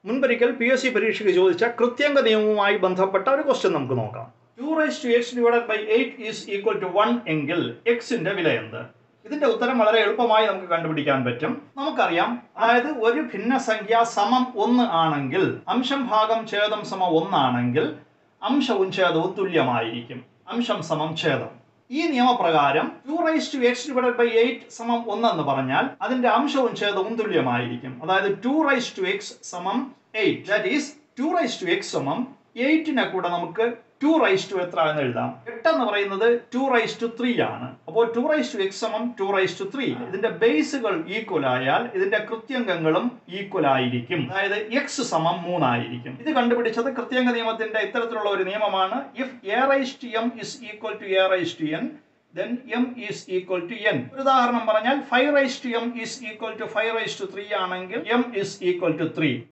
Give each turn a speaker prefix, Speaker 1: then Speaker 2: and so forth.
Speaker 1: മുൻപൊരിക്കൽ P S C പരീക്ഷയ്ക്ക് ചോദിച്ച കൃത്യങ്ക നിയമവുമായി ബന്ധപ്പെട്ട ഒരു ക്വസ്റ്റ്യൻ നമുക്ക് നോക്കാം two raise to x divided by eight is equal to one എങ്കിൽ എക്സിന്റെ വില എന്ത് ഇതിന്റെ ഉത്തരം വളരെ എളുപ്പമായി നമുക്ക് കണ്ടുപിടിക്കാൻ പറ്റും നമുക്കറിയാം അതായത് ഒരു ഭിന്നസംഖ്യ സമം ഒന്ന് ആണെങ്കിൽ അംശം ഭാഗം ഛേദം സമം ഒന്നാണെങ്കിൽ അംശവും ഛേദവും തുല്യമായിരിക്കും അംശം സമം ഛേദം ഈ നിയമപ്രകാരം two raise to x divided by eight സമം ഒന്ന് എന്ന് പറഞ്ഞാൽ അതിന്റെ അംശവും ഛേദവും തുല്യമായിരിക്കും അതായത് ടു റൈസ് ടു എക്സ് സമം eight that is two raise to x സമം എയ്റ്റിനെ കൂടെ നമുക്ക് ടു റൈസ് ടു എത്ര എന്ന് എഴുതാം എട്ട് എന്ന് പറയുന്നത് ടു റൈസ് ടു ത്രീ ആണ് അപ്പോൾ ടു റൈസ് ടു എക്സ് സമം ടു റൈസ് ടു ത്രീ ഇതിന്റെ ബേസുകൾ ഈക്വൽ ആയാൽ ഇതിന്റെ കൃത്യംഗങ്ങളും ഈക്വൽ ആയിരിക്കും അതായത് എക്സ് സമം മൂന്നായിരിക്കും ഇത് കണ്ടുപിടിച്ചത് കൃത്യംഗ നിയമത്തിന്റെ ഇത്തരത്തിലുള്ള ഒരു നിയമമാണ് if a raise to m is equal to a raise to n then m is equal to n ഒരു ഉദാഹരണം പറഞ്ഞാൽ five raise to m is equal to five raise to three ആണെങ്കിൽ m is equal to three